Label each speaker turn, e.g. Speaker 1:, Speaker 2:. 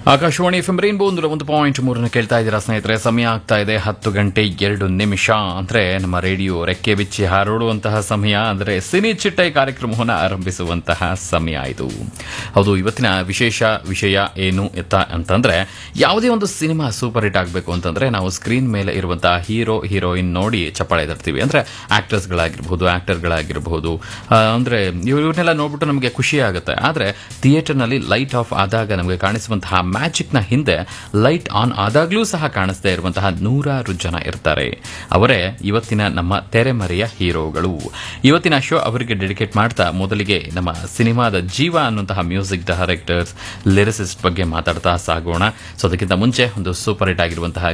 Speaker 1: Akashvani F M rainbow ನೂರ ಒಂದು point ಮೂರನ್ನು ಕೇಳ್ತಾ ಇದ್ದೀರಾ ಸ್ನೇಹಿತರೆ ಸಮಯ ಆಗ್ತಾ ಇದೆ ಹತ್ತು ಗಂಟೆ ಎರಡು ನಿಮಿಷ ಅಂದ್ರೆ ನಮ್ಮ ರೇಡಿಯೋ ರೆಕ್ಕೆ ಬಿಚ್ಚಿ ಹಾರೋಡುವಂತಹ ಸಮಯ ಅಂದ್ರೆ ಸಿನಿ ಚಿಟ್ಟೈ ಕಾರ್ಯಕ್ರಮವನ್ನು ಆರಂಭಿಸುವಂತಹ ಸಮಯ ಇದು ಹೌದು ಇವತ್ತಿನ ವಿಶೇಷ ವಿಷಯ ಏನು ಎತ್ತ ಅಂತಂದ್ರೆ ಯಾವುದೇ ಒಂದು ಸಿನಿಮಾ ಸೂಪರ್ ಹಿಟ್ ಆಗಬೇಕು ಅಂತಂದ್ರೆ ನಾವು ಸ್ಕ್ರೀನ್ ಮೇಲೆ ಇರುವಂತಹ ಹೀರೋ ಹೀರೋಯಿನ್ ನೋಡಿ ಚಪ್ಪಾಳೆ ತರ್ತೀವಿ ಅಂದ್ರೆ ಆಕ್ಟರ್ಸ್ಗಳಾಗಿರ್ಬಹುದು ಆಕ್ಟರ್ಗಳಾಗಿರಬಹುದು ಅಂದ್ರೆ ಇವ್ರನ್ನೆಲ್ಲ ನೋಡ್ಬಿಟ್ಟು ನಮಗೆ ಖುಷಿ ಆಗುತ್ತೆ ಆದ್ರೆ ಥಿಯೇಟರ್ನಲ್ಲಿ ಲೈಟ್ ಆಫ್ ಆದಾಗ ನಮಗೆ ಕಾಣಿಸುವಂತಹ ಮ್ಯಾಜಿಕ್ನ ಹಿಂದೆ ಲೈಟ್ ಆನ್ ಆದಾಗ್ಲೂ ಸಹ ಕಾಣಿಸದೇ ಇರುವಂತಹ ನೂರಾರು ಜನ ಇರ್ತಾರೆ ಅವರೇ ಇವತ್ತಿನ ನಮ್ಮ ತೆರೆಮರೆಯ ಹೀರೋಗಳು ಇವತ್ತಿನ ಶೋ ಅವರಿಗೆ ಡೆಡಿಕೇಟ್ ಮಾಡ್ತಾ ಮೊದಲಿಗೆ ನಮ್ಮ ಸಿನಿಮಾದ ಜೀವ ಅನ್ನುವಂತಹ ಮ್ಯೂಸಿಕ್ ಡೈರೆಕ್ಟರ್ಸ್ ಲಿರಿಸಿಸ್ಟ್ ಬಗ್ಗೆ ಮಾತಾಡ್ತಾ ಸಾಗೋಣ ಸೊ ಅದಕ್ಕಿಂತ ಮುಂಚೆ ಒಂದು ಸೂಪರ್ ಹಿಟ್ ಆಗಿರುವಂತಹ